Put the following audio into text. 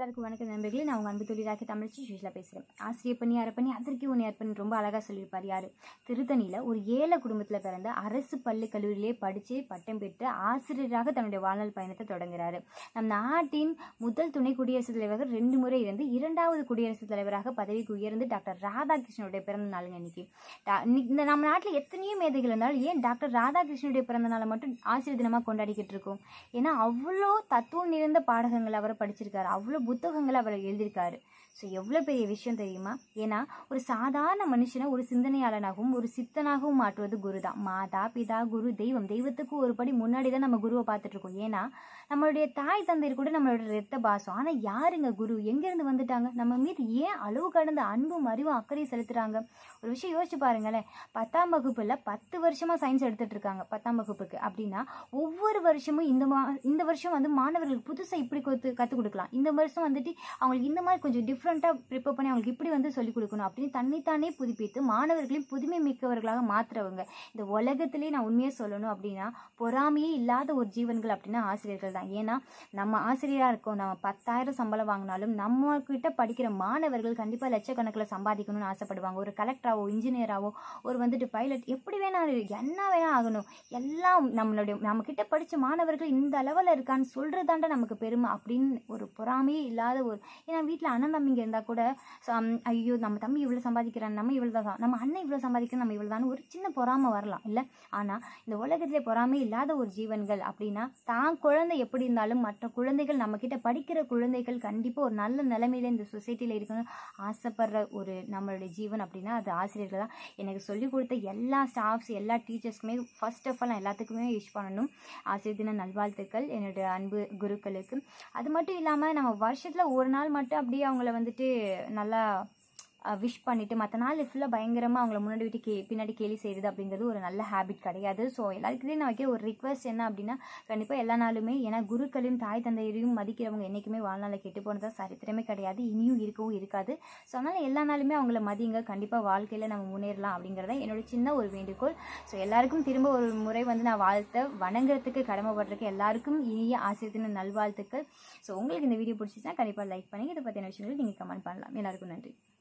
எல்லாருக்கும் வணக்கம் நண்பர்களே நான் உங்கள் அன்பு தொழிலாக்கி தமிழ்ச்சி சுஷிலா பேசுகிறேன் ஆசிரியர் பண்ணி அரை அதற்கு ஒன்று பண்ணி ரொம்ப அழகாக சொல்லியிருப்பார் யார் திருத்தணியில் ஒரு ஏழை குடும்பத்தில் பிறந்த அரசு பள்ளி கல்லூரியிலே படித்து பட்டம் பெற்று ஆசிரியராக தன்னுடைய வாழ்நாள் பயணத்தை தொடங்குறாரு நம் நாட்டின் முதல் துணை குடியரசுத் தலைவர்கள் ரெண்டு முறை இருந்து இரண்டாவது குடியரசுத் தலைவராக பதவிக்கு உயர்ந்து டாக்டர் ராதாகிருஷ்ணனுடைய பிறந்த நாளுங்க இன்னைக்கு டா- இன்னைக்கு இந்த நம்ம நாட்டில் எத்தனையோ மேதைகள் இருந்தாலும் ஏன் டாக்டர் ராதாகிருஷ்ணனுடைய பிறந்த நாளை மட்டும் ஆசிரியர் தினமாக கொண்டாடிக்கிட்டு இருக்கோம் ஏன்னா அவ்வளோ தத்துவம் நிறைந்த பாடகங்கள் அவர் படிச்சிருக்காரு அவ்வளோ புத்தகங்கள் அவர் எழுதியிருக்காரு ஸோ எவ்வளோ பெரிய விஷயம் தெரியுமா ஏன்னா ஒரு சாதாரண மனுஷனை ஒரு சிந்தனையாளனாகவும் ஒரு சித்தனாகவும் மாற்றுவது குரு தான் மாதா பிதா குரு தெய்வம் தெய்வத்துக்கு ஒரு படி முன்னாடி தான் நம்ம குருவை பார்த்துட்டு இருக்கோம் ஏன்னா நம்மளுடைய தாய் தந்தையர் கூட நம்மளோட ரத்த பாசம் ஆனால் யாருங்க குரு எங்கேருந்து வந்துட்டாங்க நம்ம மீது ஏன் அளவு கடந்த அன்பும் அறிவும் அக்கறையும் செலுத்துறாங்க ஒரு விஷயம் யோசிச்சு பாருங்களேன் பத்தாம் வகுப்புல பத்து வருஷமா சயின்ஸ் எடுத்துட்டு இருக்காங்க பத்தாம் வகுப்புக்கு அப்படின்னா ஒவ்வொரு வருஷமும் இந்த மா இந்த வருஷம் வந்து மாணவர்களுக்கு புதுசாக இப்படி கொத்து கற்றுக் கொடுக்கலாம் இந்த வருஷம் வந்துட்டு அவங்களுக்கு இந்த மாதிரி கொஞ்சம் டிஃப்ரெண்ட்டாக ப்ரிப்பேர் பண்ணி அவங்களுக்கு இப்படி வந்து சொல்லிக் கொடுக்கணும் அப்படின்னு தன்னைத்தானே புதுப்பித்து மாணவர்களையும் புதுமை மிக்கவர்களாக மாற்றுறவங்க இந்த உலகத்திலே நான் உண்மையாக சொல்லணும் அப்படின்னா பொறாமையே இல்லாத ஒரு ஜீவன்கள் அப்படின்னா ஆசிரியர்கள் தான் ஏன்னா நம்ம ஆசிரியராக இருக்கோம் நம்ம பத்தாயிரம் சம்பளம் வாங்கினாலும் நம்ம கிட்ட படிக்கிற மாணவர்கள் கண்டிப்பாக லட்சக்கணக்கில் சம்பாதிக்கணும்னு ஆசைப்படுவாங்க ஒரு கலெக்டராகவோ இன்ஜினியராகவோ ஒரு வந்துட்டு பைலட் எப்படி வேணாலும் என்ன வேணா ஆகணும் எல்லாம் நம்மளுடைய நம்ம கிட்ட படித்த மாணவர்கள் இந்த லெவலில் இருக்கான்னு சொல்கிறதாண்ட நமக்கு பெருமை அப்படின்னு ஒரு பொறாமையே இல்லாத ஒரு ஏன்னா வீட்டில் அண்ணன் தம்பிங்க இருந்தால் கூட சம், ஐயோ நம்ம தம்பி இவ்வளோ சம்பாதிக்கிறான் நம்ம இவ்வளோ தான் நம்ம அண்ணன் இவ்வளோ சம்பாதிக்கிறோம் நம்ம இவ்வளோ தான் ஒரு சின்ன பொறாமை வரலாம் இல்லை ஆனால் இந்த உலகத்திலே பொறாமை இல்லாத ஒரு ஜீவன்கள் அப்படின்னா தான் குழந்தை எப்படி இருந்தாலும் மற்ற குழந்தைகள் நம்ம கிட்ட படிக்கிற குழந்தைகள் கண்டிப்பாக ஒரு நல்ல நிலைமையில இந்த சொசைட்டியில் இருக்கணும் ஆசைப்படுற ஒரு நம்மளுடைய ஜீவன் அப்படின்னா அது ஆசிரியர்கள் தான் எனக்கு சொல்லிக் கொடுத்த எல்லா ஸ்டாஃப்ஸ் எல்லா டீச்சர்ஸ்க்குமே ஃபர்ஸ்ட் ஆஃப் ஆல் நான் எல்லாத்துக்குமே விஷ் பண்ணணும் ஆசிரியர் தின நல்வாழ்த்துக்கள் என்னுடைய அன்பு குருக்களுக்கு அது மட்டும் இல்லாமல் நம்ம வருஷத்தில் ஒரு நாள் மட்டும் அப்படியே அவங்கள வந்துட்டு நல்லா விஷ் பண்ணிவிட்டு மற்ற நாள் ஃபுல்லாக பயங்கரமாக அவங்கள முன்னாடி விட்டு கே பின்னாடி கேலி செய்கிறது அப்படிங்கிறது ஒரு நல்ல ஹேபிட் கிடையாது ஸோ எல்லாருக்கிட்டையும் நான் வைக்கிற ஒரு ரிக்வஸ்ட் என்ன அப்படின்னா கண்டிப்பாக எல்லா நாளுமே ஏன்னா குருக்களையும் தாய் தந்தையரையும் மதிக்கிறவங்க என்றைக்குமே வாழ்நாளில் கெட்டு போனதா சரித்திரமே கிடையாது இனியும் இருக்கவும் இருக்காது ஸோ அதனால் எல்லா நாளுமே அவங்கள மதிங்க கண்டிப்பாக வாழ்க்கையில் நம்ம முன்னேறலாம் அப்படிங்கிறத என்னோட சின்ன ஒரு வேண்டுகோள் ஸோ எல்லாருக்கும் திரும்ப ஒரு முறை வந்து நான் வாழ்த்த வணங்குறதுக்கு கடமைப்படுறதுக்கு எல்லாருக்கும் இனிய ஆசிரியத்தின நல்வாழ்த்துக்கள் ஸோ உங்களுக்கு இந்த வீடியோ பிடிச்சிச்சுன்னா கண்டிப்பாக லைக் பண்ணி இதை பற்றின விஷயங்கள் நீங்கள் கமெண்ட் பண்ணலாம் எல்லாருக்கும் நன்றி